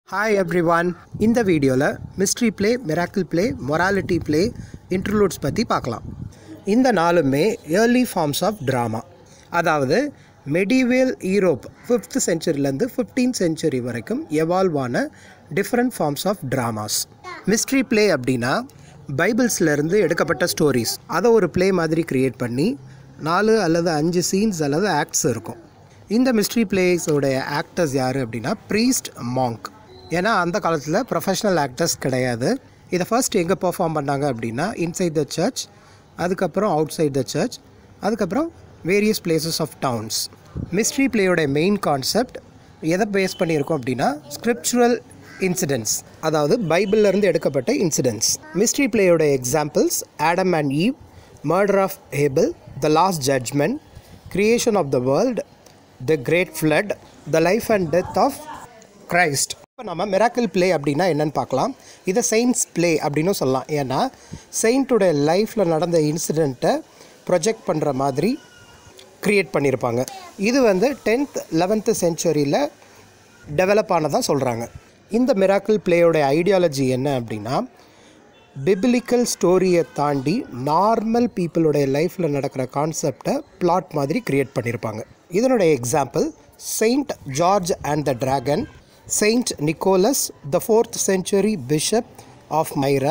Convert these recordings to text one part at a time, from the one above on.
hi every everyone இந்த வீடியோவில் mystery play miracle play morality play interludes பற்றி பார்க்கலாம் இந்த நாலுமே ஏர்லி ஃபார்ம்ஸ் ஆஃப் ட்ராமா அதாவது மெடிவியல் ஈரோப் ஃபிஃப்த் செஞ்சுரிலேருந்து ஃபிஃப்டீன் செஞ்சுரி வரைக்கும் எவால்வ் ஆன different forms of dramas mystery play அப்படின்னா பைபிள்ஸ்லேருந்து எடுக்கப்பட்ட ஸ்டோரிஸ் அதை ஒரு ப்ளே மாதிரி க்ரியேட் பண்ணி நாலு அல்லது அஞ்சு சீன்ஸ் அல்லது ஆக்ட்ஸ் இருக்கும் இந்த மிஸ்ட்ரி பிளேஸோடைய ஆக்டர்ஸ் யார் அப்படின்னா ப்ரீஸ்ட் மாங்க் ஏன்னா அந்த காலத்தில் ப்ரொஃபஷனல் ஆக்டர்ஸ் கிடையாது இதை ஃபர்ஸ்ட் எங்கே பெர்ஃபார்ம் பண்ணாங்க அப்படின்னா இன்சைட் த சர்ச் அதுக்கப்புறம் அவுட் சைட் த சர்ச் அதுக்கப்புறம் various places of towns mystery பிளேயோட மெயின் கான்செப்ட் எதை பேஸ் பண்ணியிருக்கோம் அப்படின்னா ஸ்கிரிப்சுரல் இன்சிடென்ட்ஸ் அதாவது பைபிள்லேருந்து எடுக்கப்பட்ட இன்சிடென்ட்ஸ் மிஸ்ட்ரி பிளேயோட examples Adam and Eve murder of Abel the last judgment creation of the world the great flood the life and death of Christ இப்போ நம்ம மிராக்கிள் ப்ளே அப்படின்னா என்னன்னு பார்க்கலாம் இதை செயின்ஸ் ப்ளே அப்படின்னு சொல்லலாம் ஏன்னா செயின்ட்டுடைய லைஃப்பில் நடந்த இன்சிடெண்ட்டை ப்ரொஜெக்ட் பண்ணுற மாதிரி க்ரியேட் பண்ணியிருப்பாங்க இது வந்து டென்த் லெவன்த்து செஞ்சுரியில் டெவலப் ஆனதாக சொல்கிறாங்க இந்த மிராக்கிள் பிளேயோட ஐடியாலஜி என்ன அப்படின்னா பிபிலிக்கல் ஸ்டோரியை தாண்டி நார்மல் பீப்புளுடைய லைஃப்பில் நடக்கிற கான்செப்டை பிளாட் மாதிரி க்ரியேட் பண்ணியிருப்பாங்க இதனுடைய example Saint George and the dragon Saint Nicholas the fourth century bishop of Myra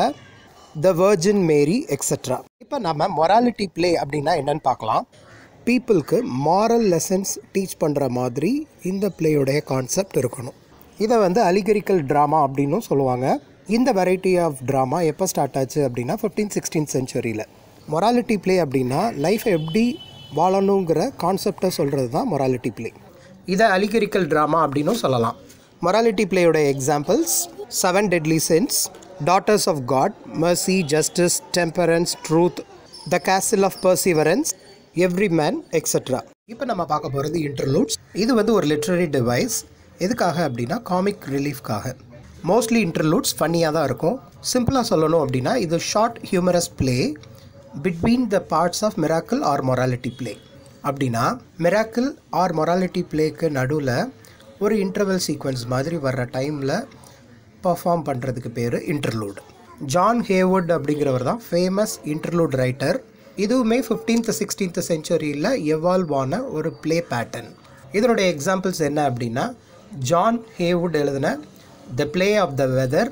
the Virgin Mary extra இப்போ நம்ம மொராலிட்டி ப்ளே அப்படின்னா என்னன்னு பார்க்கலாம் பீப்புளுக்கு மாரல் லெசன்ஸ் டீச் பண்ணுற மாதிரி இந்த பிளேயோடைய கான்செப்ட் இருக்கணும் இதை வந்து அலிகரிக்கல் ட்ராமா அப்படின்னும் சொல்லுவாங்க இந்த வெரைட்டி ஆஃப் ட்ராமா எப்போ ஸ்டார்ட் ஆச்சு அப்படின்னா ஃபிஃப்டீன் சிக்ஸ்டீன் செஞ்சுரியில் மொராலிட்டி ப்ளே அப்படின்னா லைஃப் எப்படி வாழணுங்கிற கான்செப்டை சொல்கிறது தான் மொராலிட்டி ப்ளே இதை அலிகரிக்கல் ட்ராமா அப்படின்னும் சொல்லலாம் மொராலிட்டி பிளேயோட examples seven deadly sins daughters of God mercy justice temperance truth the castle of perseverance Everyman extra இப்போ நம்ம பார்க்க போகிறது இன்டர்லூட்ஸ் இது வந்து ஒரு லிட்ரரி டிவைஸ் எதுக்காக அப்படின்னா காமிக் ரிலீஃப்காக மோஸ்ட்லி இன்டர்லூட்ஸ் ஃபன்னியாக தான் இருக்கும் சிம்பிளாக சொல்லணும் அப்படின்னா இது short humorous play between the parts of miracle or morality play அப்படின்னா மிராக்கிள் ஆர் மொராலிட்டி ப்ளேக்கு நடுவில் ஒரு இன்டர்வல் சீக்வன்ஸ் மாதிரி வர்ற டைமில் பர்ஃபார்ம் பண்ணுறதுக்கு பேர் இன்டர்லூட் ஜான் ஹேவுட் அப்படிங்கிறவர் தான் ஃபேமஸ் இன்டர்லூட் ரைட்டர் இதுவுமே ஃபிஃப்டீன்த் சிக்ஸ்டீன்த் செஞ்சுரியில் எவால்வ் ஆன ஒரு ப்ளே பேட்டர்ன் இதனுடைய எக்ஸாம்பிள்ஸ் என்ன அப்படின்னா ஜான் ஹேவுட் எழுதின the play of the weather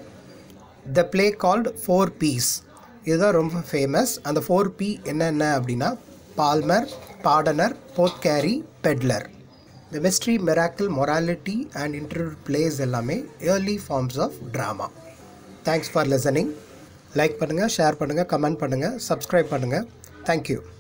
the play called four P's இதுதான் ரொம்ப ஃபேமஸ் அந்த ஃபோர் பி என்னென்ன அப்படின்னா palmer pardoner pothecary pedlar the mystery miracle morality and interview plays எல்லாமே early forms of drama thanks for listening like பண்ணுங்கள் share பண்ணுங்கள் comment பண்ணுங்கள் subscribe பண்ணுங்கள் தேங்க்யூ